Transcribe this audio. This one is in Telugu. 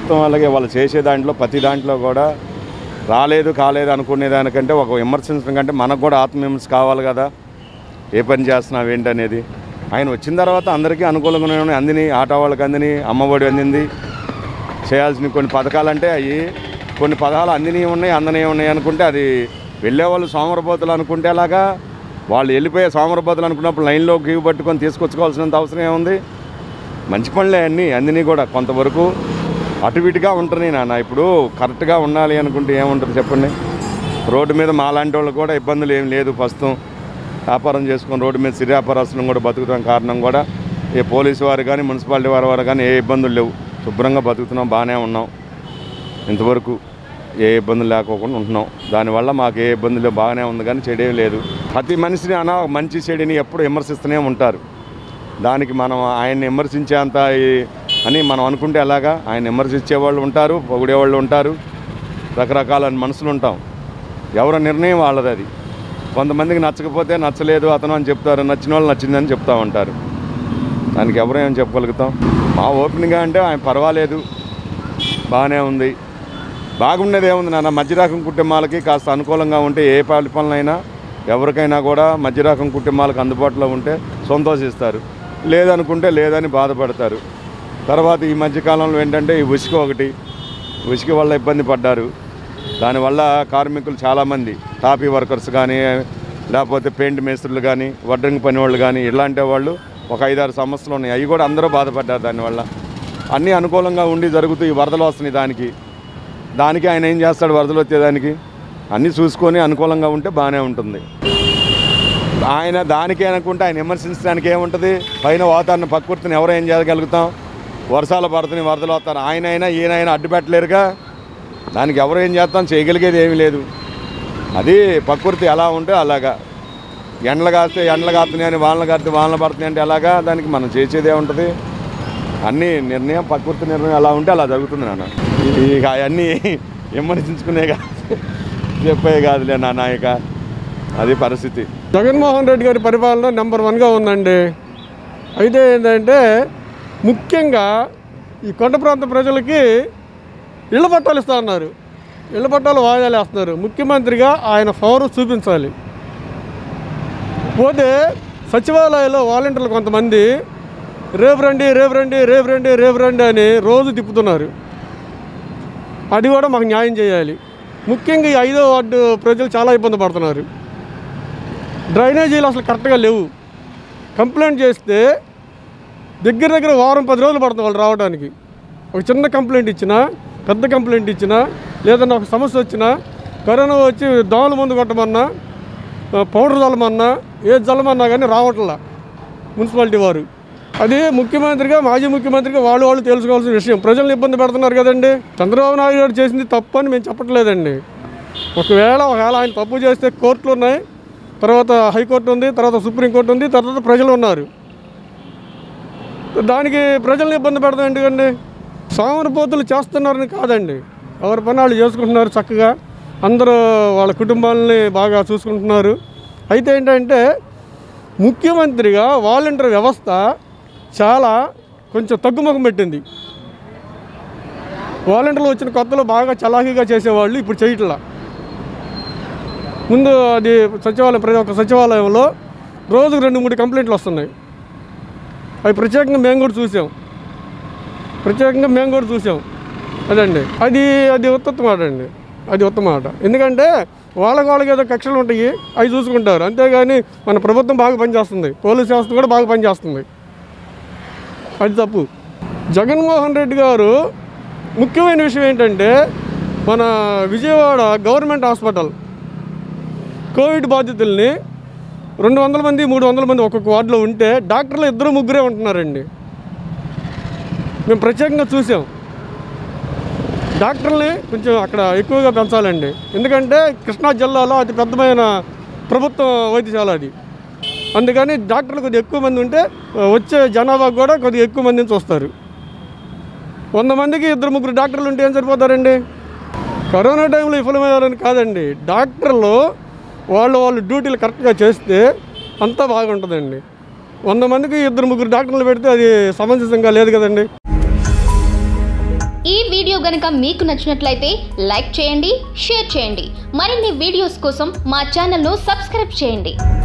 ప్రభుత్వం అలాగే వాళ్ళు చేసే దాంట్లో ప్రతి దాంట్లో కూడా రాలేదు కాలేదు అనుకునే దానికంటే ఒక విమర్శించడం కంటే మనకు కూడా ఆత్మవిమర్శ కావాలి కదా ఏ పని చేస్తున్నావు ఏంటనేది ఆయన వచ్చిన తర్వాత అందరికీ అనుకూలంగానే ఉన్నాయి అందిని ఆటో వాళ్ళకి అందిని అమ్మఒడి అందింది చేయాల్సిన కొన్ని పథకాలంటే అవి కొన్ని పథకాలు అందినవి ఉన్నాయి అందనివి ఉన్నాయి అనుకుంటే అది వెళ్ళేవాళ్ళు సోమరపోతులు అనుకుంటే అలాగా వాళ్ళు వెళ్ళిపోయే సోమరపోతులు అనుకున్నప్పుడు లైన్లో క్యూ పట్టుకొని తీసుకొచ్చుకోవాల్సినంత అవసరం ఏముంది మంచి పనులే అన్నీ అందినీ కూడా కొంతవరకు అటు ఇటుగా ఉంటున్నాయి నాన్న ఇప్పుడు కరెక్ట్గా ఉండాలి అనుకుంటే ఏముంటుంది చెప్పండి రోడ్డు మీద మాలాంటి వాళ్ళు కూడా ఇబ్బందులు ఏం లేదు ప్రస్తుతం వ్యాపారం చేసుకొని రోడ్డు మీద సిరి వ్యాపారస్తులను కూడా బతుకుతాం కారణం కూడా ఏ పోలీసు వారు కానీ మున్సిపాలిటీ వారి వారు కానీ ఏ ఇబ్బందులు లేవు శుభ్రంగా బతుకుతున్నాం బాగానే ఉన్నాం ఇంతవరకు ఏ ఇబ్బందులు లేకోకుండా ఉంటున్నాం దానివల్ల మాకు ఏ ఇబ్బందులు లేవు, బాగానే ఉంది కానీ చెడేం లేదు ప్రతి మనిషిని అనా మంచి చెడిని ఎప్పుడు విమర్శిస్తూనే ఉంటారు దానికి మనం ఆయన్ని విమర్శించేంత ఈ- అని మనం అనుకుంటే ఎలాగా ఆయన విమర్శించే వాళ్ళు ఉంటారు పొగిడేవాళ్ళు ఉంటారు రకరకాల మనుషులు ఉంటాం ఎవరి నిర్ణయం వాళ్ళది అది కొంతమందికి నచ్చకపోతే నచ్చలేదు అతను అని చెప్తారు నచ్చిన వాళ్ళు నచ్చిందని చెప్తా ఉంటారు దానికి ఎవరేం చెప్పగలుగుతాం మా ఓపెన్గా అంటే ఆయన పర్వాలేదు బాగానే ఉంది బాగుండేది ఏముంది నాన్న మధ్యరకం కుటుంబాలకి కాస్త అనుకూలంగా ఉంటే ఏ పరిపాలనైనా ఎవరికైనా కూడా మధ్యరకం కుటుంబాలకు అందుబాటులో ఉంటే సంతోషిస్తారు లేదనుకుంటే లేదని బాధపడతారు తర్వాత ఈ మధ్యకాలంలో ఏంటంటే ఈ ఉసుక ఒకటి ఉసుక వల్ల ఇబ్బంది పడ్డారు దానివల్ల కార్మికులు చాలామంది టాపీ వర్కర్స్ కానీ లేకపోతే పెయింట్ మేస్త్రులు కానీ వడ్రంగి పని వాళ్ళు కానీ ఇలాంటి వాళ్ళు ఒక ఐదారు సమస్యలు ఉన్నాయి అవి కూడా అందరూ బాధపడ్డారు దానివల్ల అన్నీ అనుకూలంగా ఉండి జరుగుతూ ఈ వరదలు వస్తున్నాయి దానికి దానికి ఆయన ఏం చేస్తాడు వరదలు వచ్చేదానికి అన్నీ చూసుకొని అనుకూలంగా ఉంటే బాగానే ఉంటుంది ఆయన దానికే అనుకుంటే ఆయన విమర్శించడానికి ఏముంటుంది పైన వాతావరణ ప్రకృతిని ఎవరు ఏం చేయగలుగుతాం వర్షాలు పడుతున్నాయి వరదలు వస్తారు ఆయన అయినా ఈయనైనా అడ్డు పెట్టలేరుగా దానికి ఎవరు ఏం చేస్తాం చేయగలిగేది ఏమీ లేదు అది ప్రకృతి ఎలా ఉంటే అలాగా ఎండలు కాస్తే ఎండలు కాస్తున్నాయి అని వానలు కాస్తే వానలు పడుతున్నాయి అంటే ఎలాగా దానికి మనం చేసేదే ఉంటుంది అన్నీ నిర్ణయం ప్రకృతి నిర్ణయం ఎలా ఉంటే అలా జరుగుతుంది నాన్న ఇక అవన్నీ విమర్శించుకునే కాదు చెప్పే కాదులే నాన్న ఇక అది పరిస్థితి జగన్మోహన్ రెడ్డి గారి పరిపాలన నెంబర్ వన్గా ఉందండి అయితే ఏంటంటే ముఖ్యంగా ఈ కొండ ప్రాంత ప్రజలకి ఇళ్ల పట్టాలు ఇస్తా ఉన్నారు ఇళ్ల పట్టాలు వాయిదాలు వేస్తున్నారు ముఖ్యమంత్రిగా ఆయన పవర్ చూపించాలి పోతే సచివాలయంలో వాలంటీర్లు కొంతమంది రేపు రండి రేపు రండి రేపు రండి రేపు రండి అని రోజు తిప్పుతున్నారు అది కూడా మాకు న్యాయం చేయాలి ముఖ్యంగా ఈ ఐదో వార్డు ప్రజలు చాలా ఇబ్బంది పడుతున్నారు డ్రైనేజీలు అసలు కరెక్ట్గా లేవు కంప్లైంట్ చేస్తే దగ్గర దగ్గర వారం పది రోజులు పడుతుంది వాళ్ళు రావడానికి ఒక చిన్న కంప్లైంట్ ఇచ్చినా పెద్ద కంప్లైంట్ ఇచ్చినా లేదన్నా ఒక సమస్య వచ్చినా కరోనా వచ్చి దోమల మందు కొట్టమన్నా ఆ, పౌడర్ చల్లమన్నా ఏ చల్లమన్నా కానీ రావట్లా మున్సిపాలిటీ వారు అది ముఖ్యమంత్రిగా మాజీ ముఖ్యమంత్రిగా వాళ్ళు వాళ్ళు తెలుసుకోవాల్సిన విషయం ప్రజల్ని ఇబ్బంది పెడుతున్నారు కదండి చంద్రబాబు నాయుడు గారు చేసింది తప్పు అని మేము చెప్పట్లేదండి ఒకవేళ ఒకవేళ ఆయన తప్పు చేస్తే కోర్టులు ఉన్నాయి తర్వాత హైకోర్టు ఉంది తర్వాత సుప్రీంకోర్టు ఉంది తర్వాత ప్రజలు ఉన్నారు దానికి ప్రజల్ని ఇబ్బంది పెడతాం ఎందుకండి సోమరిపోతులు చేస్తున్నారని కాదండి ఎవరి పని వాళ్ళు చేసుకుంటున్నారు చక్కగా అందరూ వాళ్ళ కుటుంబాలని బాగా చూసుకుంటున్నారు అయితే ఏంటంటే ముఖ్యమంత్రిగా వాలంటీర్ వ్యవస్థ చాలా కొంచెం తగ్గుముఖం పెట్టింది వాలంటీర్లు వచ్చిన కొత్తలో బాగా చలాకీగా చేసేవాళ్ళు ఇప్పుడు చేయట్లా ముందు అది సచివాలయం ప్రతి ఒక్క సచివాలయంలో రోజుకు రెండు మూడు కంప్లైంట్లు వస్తున్నాయి అవి ప్రత్యేకంగా మేము కూడా చూసాం ప్రత్యేకంగా మేము కూడా చూసాం అదండి అది అది ఉత్తమ మాట అండి అది ఉత్తమ మాట ఎందుకంటే వాళ్ళకి వాళ్ళకి ఏదో కక్షలు ఉంటాయి అవి చూసుకుంటారు అంతేగాని మన ప్రభుత్వం బాగా పనిచేస్తుంది పోలీస్ వ్యవస్థ కూడా బాగా పనిచేస్తుంది అది తప్పు జగన్మోహన్ రెడ్డి గారు ముఖ్యమైన విషయం ఏంటంటే మన విజయవాడ గవర్నమెంట్ హాస్పిటల్ కోవిడ్ బాధితుల్ని రెండు వందల మంది మూడు వందల మంది ఒక్కొక్క వార్డులో ఉంటే డాక్టర్లు ఇద్దరు ముగ్గురే ఉంటున్నారండి మేము ప్రత్యేకంగా చూసాం డాక్టర్ని కొంచెం అక్కడ ఎక్కువగా పెంచాలండి ఎందుకంటే కృష్ణా జిల్లాలో అతి పెద్దమైన ప్రభుత్వ వైద్యశాల అది అందుకని డాక్టర్లు కొద్దిగా ఎక్కువ మంది ఉంటే వచ్చే జనాభా కూడా కొద్దిగా ఎక్కువ మందిని చూస్తారు వంద మందికి ఇద్దరు ముగ్గురు డాక్టర్లు ఉంటే ఏం సరిపోతారండి కరోనా టైంలో విఫలమయ్యారని కాదండి డాక్టర్లు వాళ్ళు వాళ్ళు డ్యూటీలు కరెక్ట్గా చేస్తే అంతా బాగుంటుందండి వంద మందికి ఇద్దరు ముగ్గురు డాక్టర్లు పెడితే అది సమంజసంగా లేదు కదండి ఈ వీడియో వీడియో గనుక మీకు నచ్చినట్లయితే లైక్ చేయండి షేర్ చేయండి మరిన్ని వీడియోస్ కోసం మా ఛానల్ను సబ్స్క్రైబ్ చేయండి